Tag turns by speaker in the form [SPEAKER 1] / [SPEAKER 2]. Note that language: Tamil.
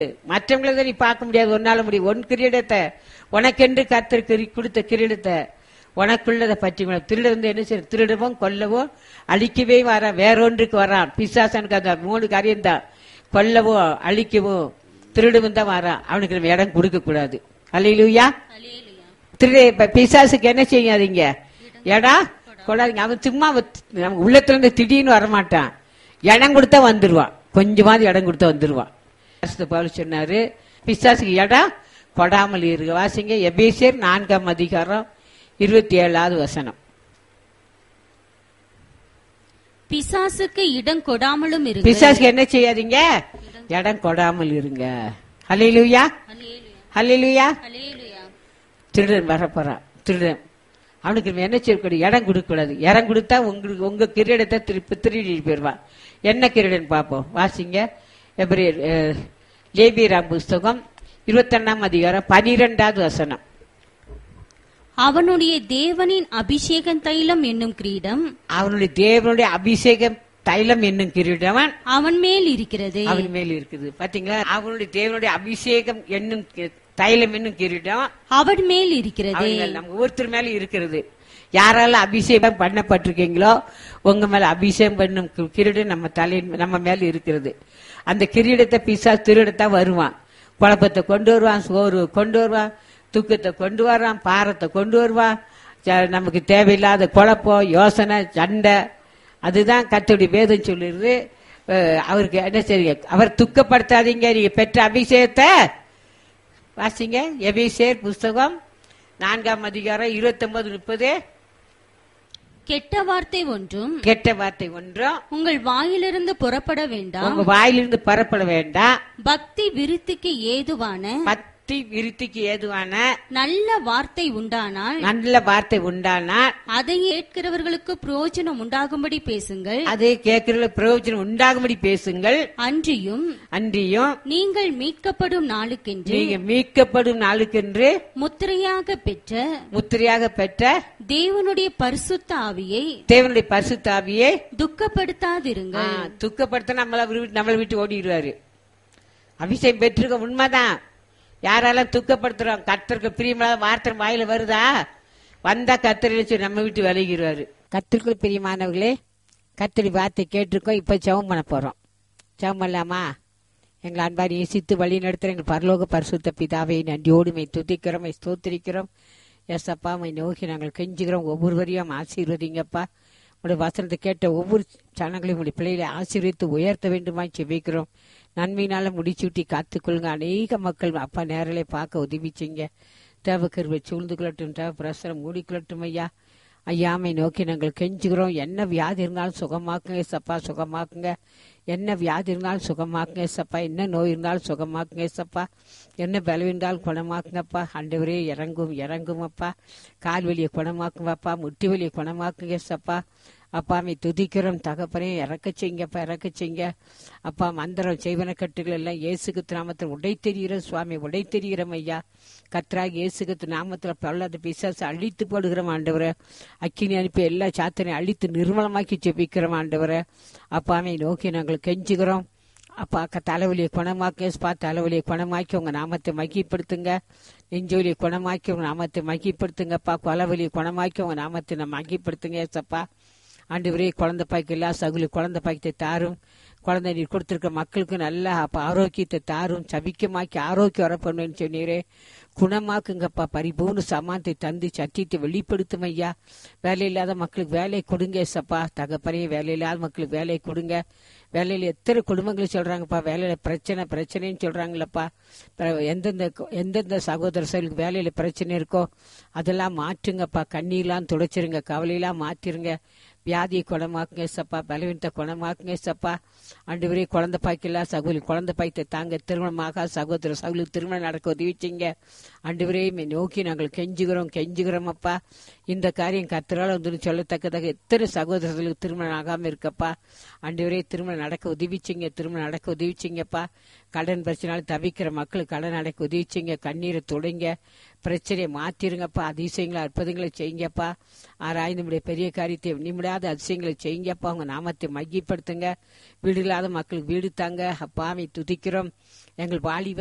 [SPEAKER 1] மற்றவங்களை தான் நீ பார்க்க முடியாது ஒன்னால முடியும் உன் கிரீடத்தை உனக்கென்று கர்த்தர் கிரி- கொடுத்த கிரீடத்தை உனக்குள்ளதை பற்றி கொள்ள. திருடன் வந்து என்ன செய்ய திருடவும் கொல்லவோ அழிக்கவே வரான் வேறொன்றுக்கு வரான் பிசாசனுக்கு அந்த மூணு காரியம் தான் கொல்லவோ அழிக்கவோ திருடவும் தான் வரான் அவனுக்கு நம்ம இடம் கொடுக்க கூடாது அல்லையிலூயா திருட இப்ப பிசாசுக்கு என்ன செய்யாதீங்க ஏடா கொடாதீங்க அவன் சும்மா வ- நம்ம உள்ளத்துல இருந்து திடீர்னு வரமாட்டான் இடம் கொடுத்தா வந்துருவான் கொஞ்சமாவது இடம் கொடுத்தா வந்துருவான் பரிசுத்த பவுல் சொன்னாரு பிசாசுக்கு இடம் கொடாமல் இருக்கு வாசிங்க எபேசியர் நான்காம் அதிகாரம் இருபத்தி ஏழாவது வசனம்
[SPEAKER 2] பிசாசுக்கு இடம் கொடாமலும் இருங்க
[SPEAKER 1] பிசாசுக்கு என்ன செய்யாதீங்க இடம் கொடாமல் இருங்க ஹalleluya ஹalleluya திருடன் வரப்போறான் திருடன் அவனுக்கு நம்ம என்ன செய்யக்கூடாது இடம் கொடுக்கக்கூடாது இடம் கொடுத்தா உங்களுக்கு உங்க கிரீடத்தை திருப்பி திருடி போயிடுவான் என்ன கிரீடன் பார்ப்போம் வாசிங்க எப்ரியர் லேபிராம் புஸ்தகம் இருபத்தொன்னாம் அதிகாரம் பனிரெண்டாவது வசனம்
[SPEAKER 2] அவனுடைய தேவனின் அபிஷேகம் தைலம் என்னும் கிரீடம்
[SPEAKER 1] அவனுடைய தேவனுடைய அபிஷேகம் தைலம் என்னும் கிரீடவன்
[SPEAKER 2] அவன் மேல் இருக்கிறது
[SPEAKER 1] அவன் மேல் இருக்குது பாத்தீங்களா அவனுடைய தேவனுடைய அபிஷேகம் என்னும் கி- தைலம் என்னும் கிரீடம்
[SPEAKER 2] அவன் மேல் இருக்கிறது
[SPEAKER 1] அவர்கள் நம்ம ஒருத்தர் மேல இருக்கிறது யாரால அபிஷேகம் பண்ணப்பட்டிருக்கீங்களோ உங்க மேல அபிஷேகம் பண்ணும் கி- கிரீடம் நம்ம தலையின் நம்ம மேல இருக்கிறது அந்த கிரீடத்தை பிசா திருடத்தா வருவான் குழப்பத்தை கொண்டு வருவான் சோறு கொண்டு வருவான் தூக்கத்தை கொண்டு வரான் பாரத்தை கொண்டு வருவான் ச- நமக்கு தேவையில்லாத குழப்பம் யோசனை சண்டை அதுதான் கத்தோடைய வேதம் சொல்லிடுது அஹ் அவருக்கு என்ன செய்யுங்க அவர் துக்கப்படுத்தாதீங்க நீங்க பெற்ற அபிஷேகத்தை வாசிங்க எபிசேர் புஸ்தகம் நான்காம் அதிகாரம் இருபத்தொன்பது முப்பது
[SPEAKER 2] கெட்ட வார்த்தை ஒன்றும்
[SPEAKER 1] கெட்ட வார்த்தை ஒன்றும்
[SPEAKER 2] உங்கள் வாயிலிருந்து புறப்பட வேண்டாம்
[SPEAKER 1] உங்க வாயிலிருந்து பரப்பட வேண்டாம்
[SPEAKER 2] பக்தி விருத்திக்கு ஏதுவான
[SPEAKER 1] பக்தி விருத்திக்கு ஏதுவான
[SPEAKER 2] நல்ல வார்த்தை உண்டானால்
[SPEAKER 1] நல்ல வார்த்தை உண்டானால்
[SPEAKER 2] அதை ஏற்கிறவர்களுக்கு பிரயோஜனம் உண்டாகும்படி பேசுங்கள்
[SPEAKER 1] அது கேட்கிற பிரயோஜனம் உண்டாகும்படி பேசுங்கள்
[SPEAKER 2] அன்றியும்
[SPEAKER 1] அன்றியும்
[SPEAKER 2] நீங்கள் மீட்கப்படும் நாளுக்கென்று
[SPEAKER 1] நீங்க மீட்கப்படும் நாளுக்கென்று
[SPEAKER 2] முத்திரையாக பெற்ற
[SPEAKER 1] முத்திரையாக பெற்ற
[SPEAKER 2] தேவனுடைய பரிசுத்த ஆவியை
[SPEAKER 1] தேவனுடைய பரிசுத்தாவியை
[SPEAKER 2] துக்கப்படுத்தாதிருங்கள்
[SPEAKER 1] துக்கப்படுத்த நம்மள விட்டு- நம்மளை விட்டு ஓடிடுவாரு அபிஷேகம் பெற்றிருக்க உண்மைதான் யாரெல்லாம் துக்கப்படுத்துறோம் கத்தருக்கு பிரியமான வார்த்தை வாயில வருதா வந்தா கத்தர் சொல்லி நம்ம விட்டு விலகிடுவாரு கத்திற்குள் பிரியமானவர்களே கத்தரி வார்த்தை கேட்டிருக்கோம் இப்ப ஜெபம் பண்ண போறோம் ஜெபம் பண்ணலாமா எங்களை அன்பாரி நேசித்து வழி நடத்துகிற எங்கள் பரலோக பரிசுத்த பிதாவை நன்றியோடு மை துதிக்கிறோம் மை ஸ்தோத்திரிக்கிறோம் எஸ் அப்பா மை நோக்கி நாங்கள் கெஞ்சுகிறோம் ஒவ்வொருவரையும் ஆசீர்வதிங்கப்பா உடைய வசனத்தை கேட்ட ஒவ்வொரு சனங்களையும் உடைய பிள்ளைகளை ஆசீர்வித்து உயர்த்த வேண்டுமாய் செபிக்கிறோம் நன்மையினால முடிச்சுட்டி காத்துக்கொள்ளுங்க அநேக மக்கள் அப்பா நேரலை பார்க்க உதவிச்சிங்க தேவக்கருவை சூழ்ந்து கொள்ளட்டும் தேவ பிரசரம் மூடிக்கொள்ளட்டும் ஐயா ஐயாமை நோக்கி நாங்கள் கெஞ்சுகிறோம் என்ன வியாதி இருந்தாலும் சுகமாக்குங்க சப்பா சுகமாக்குங்க என்ன வியாதி இருந்தாலும் சுகமாக்குங்க சப்பா என்ன நோய் இருந்தாலும் சுகமாக்குங்க சப்பா என்ன பலவீனம் இருந்தாலும் குணமாக்குங்கப்பா ஆண்டவரே இறங்கும் இறங்கும் அப்பா கால் வலியை குணமாக்குங்கப்பா முட்டி வலியை குணமாக்குங்க சப்பா அப்பாமை துதிக்கிறோம் தகப்பனே இறக்க செய்யுங்கப்பா இறக்க செய்யுங்க அப்பா மந்திரம் செய்வன கட்டுகள் எல்லாம் இயேசுக்கு நாமத்தில் உடை தெரிகிற சுவாமி உடை தெரிகிறோம் ஐயா கத்ராக இயேசுக்கு நாமத்தில் பொல்லாத பிசாசு அழித்து போடுகிறோம் ஆண்டவரை அக்கினி அனுப்பி எல்லா சாத்தனையும் அழித்து நிர்மலமாக்கி ஜெபிக்கிறோம் ஆண்டவரை அப்பாமை நோக்கி நாங்கள் கெஞ்சுகிறோம் அப்பா அக்கா தலைவலியை குணமாக்கி ஸ்பா தலைவலியை குணமாக்கி உங்க நாமத்தை மகிப்படுத்துங்க நெஞ்சொலியை குணமாக்கி உங்க நாமத்தை மகிப்படுத்துங்கப்பா கொலவலியை குணமாக்கி உங்க நாமத்தை நம்ம மகிப்படுத்துங்க ஏசப்பா ஆண்டவரே குழந்தை பாய்க்கு எல்லா சகுலி குழந்தை பாய்க்கத்தை தாரும் குழந்தை நீர் கொடுத்திருக்க மக்களுக்கு நல்ல அப்ப ஆரோக்கியத்தை தாரும் சபிக்கமாக்கி ஆரோக்கியம் வர பண்ணுவேன்னு சொன்னீரே குணமாக்குங்கப்பா பரிபூர்ண சமானத்தை தந்து சத்தியத்தை வெளிப்படுத்தும் ஐயா வேலை இல்லாத மக்களுக்கு வேலை கொடுங்க ஏசப்பா தகப்பனே வேலை இல்லாத மக்களுக்கு வேலை கொடுங்க வேலையில எத்தனை குடும்பங்கள் சொல்றாங்கப்பா வேலையில பிரச்சனை பிரச்சனைன்னு சொல்றாங்களப்பா பிற- எந்தெந்த எந்தெந்த சகோதர சகோதரிகளுக்கு வேலையில பிரச்சனை இருக்கோ அதெல்லாம் மாற்றுங்கப்பா கண்ணீர்லாம் துடைச்சிருங்க கவலையெல்லாம் மாத்திருங்க வியாதியை குணமாக்குங்க சப்பா பலவீனத்தை குணமாக்குங்க சப்பா ஆண்டவரே குழந்தை பாய்க்கல சகோதரி குழந்தை பாய்த்தை தாங்க திருமணமாக சகோதர சகோதரி திருமணம் நடக்க உதவிச்சிங்க ஆண்டவரே மே நோக்கி நாங்கள் கெஞ்சுகிறோம் கெஞ்சுகிறோம் அப்பா இந்த காரியம் கத்திரால வந்து சொல்லத்தக்கதாக எத்தனை சகோதரர்களுக்கு திருமணம் ஆகாம இருக்கப்பா ஆண்டவரே திருமணம் நடக்க உதவிச்சிங்க திருமணம் நடக்க உதவிச்சிங்கப்பா கடன் பிரச்சனால தவிக்கிற மக்களுக்கு கடன் நடக்க உதவிச்சிங்க கண்ணீரை தொடங்க பிரச்சனையை மாத்திருங்கப்பா அதிசயங்களை அற்புதங்களை செய்யுங்கப்பா ஆராய்ந்து நம்முடைய பெரிய காரியத்தை நிமிடாத அதிசயங்களை செய்யுங்கப்பா உங்க நாமத்தை மையப்படுத்துங்க வீடு வீடு இல்லாத மக்களுக்கு வீடு தாங்க அப்பாவை துதிக்கிறோம் எங்கள் வாலிப